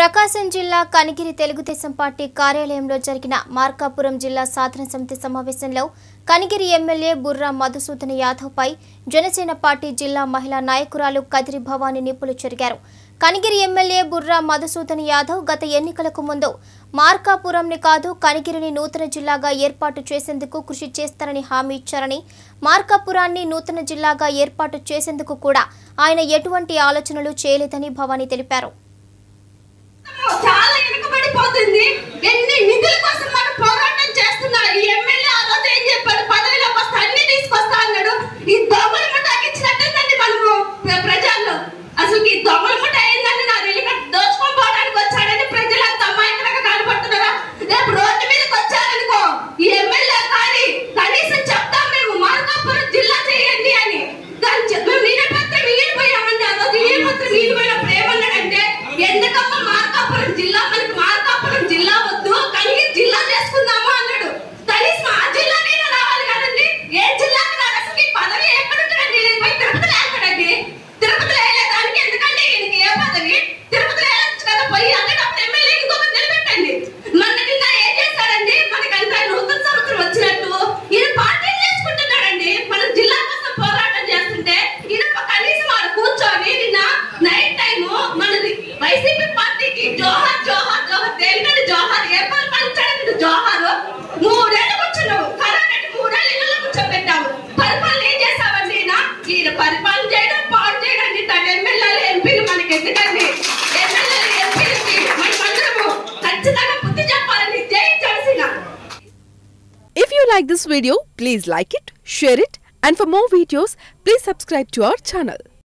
ప్రకాశం జిల్లా కనిగిరి తెలుగుదేశం పార్టీ కార్యాలయంలో జరిగిన మార్కాపురం జిల్లా సాధన సమితి సమావేశంలో కనిగిరి ఎమ్మెల్యే బుర్రా మధుసూదన్ యాదవ్పై జనసేన పార్టీ జిల్లా మహిళా నాయకురాలు కదిరి భవానీ నిప్పులు చెరిగారు కనిగిరి ఎమ్మెల్యే బుర్రా మధుసూదన్ యాదవ్ గత ఎన్నికలకు ముందు మార్కాపురంని కాదు కనిగిరిని నూతన జిల్లాగా ఏర్పాటు చేసేందుకు కృషి చేస్తారని హామీ ఇచ్చారని మార్కాపురాన్ని నూతన జిల్లాగా ఏర్పాటు చేసేందుకు కూడా ఆయన ఎటువంటి ఆలోచనలు చేయలేదని భవానీ తెలిపారు చాలా వెనుకబడిపోతుంది ఎన్ని నిధుల కోసం మనం పోరాటం చేస్తున్నారు ఈ ఎమ్మెల్యే ఆ రోజు ఏం చెప్పాడు పదవిలోకి వస్తే అన్ని తీసుకొస్తా అన్నాడు ఈ దొంగల ముఠ ఇచ్చినట్టుందండి మనము ప్ర- ప్రజల్లో అసలు ఈ దొంగల ముఠ అయిందని నా తెలియక దోచుకొని పోవడానికి వచ్చాడని ప్రజలంతా అమాయకంగా కనపడుతున్నారా రేపు రోడ్డు మీదకి వచ్చారనుకో ఈ ఎమ్మెల్యే కానీ కనీసం చెప్తాం మేము మార్కాపురం జిల్లా చేయండి అని దాని చె- మేము నిరపత్రం ఈడిపోయామండి ఆ రోజు ఈడిపత్రం ఈడిపోయినప్పుడు ఏమన్నాడంటే ఎందుకమ్మా మార్కాపురం జిల్లా మనకి మార్కాపురం జిల్లా వద్దు కలిగి జిల్లా చేసుకుందాము అన్నాడు కనీసం ఆ జిల్లాకైనా రావాలి కదండి ఏ జిల్లాకి రాడు అసలు ఈ పదవి ఎక్కడ ఉంటుందండి ఇది పోయి తిరుపతిలో ఎక్కడండి తిరుపతిలో వేయలేదానికి ఎందుకండి ఈయనకి ఏ పదవి తిరుపతిలో వేయచ్చు కదా పోయి అక్కడ ఎమ్మెల్యే ఇంకొక నిలబెట్టండి మొన్న నిన్న ఏం చేశాడండి మనకంతా నూతన సంవత్సరం వచ్చినట్టు ఈయన పార్టీలు చేసుకుంటున్నాడండి మన జిల్లా కోసం పోరాటం చేస్తుంటే ఈయన కనీసం ఆడ కూర్చొని నిన్న నైట్ టైం మనది వైసీపీ పార్టీకి జోహార్ జోహార్ జోహార్ దేనికంటే జోహార్ ఏ పని పంచాడండి జోహార్ మూడేళ్ళు కూర్చున్నావు కరోనా మూడేళ్ళు ఇళ్ళలో కూర్చోబెట్టావు పరిపాలన ఏం చేసావండి ఈయన ఈయన పరిపాలన చేయడం పాడు చేయడం తన ఎమ్మెల్యేలు ఎంపీలు మనకి ఎందుకండి ఎమ్మెల్యేలు ఎంపీలకి మనమందరము ఖచ్చితంగా బుద్ధి చెప్పాలని జై Janasena If you like this video, please like it, share it, and for more videos, please subscribe to our channel.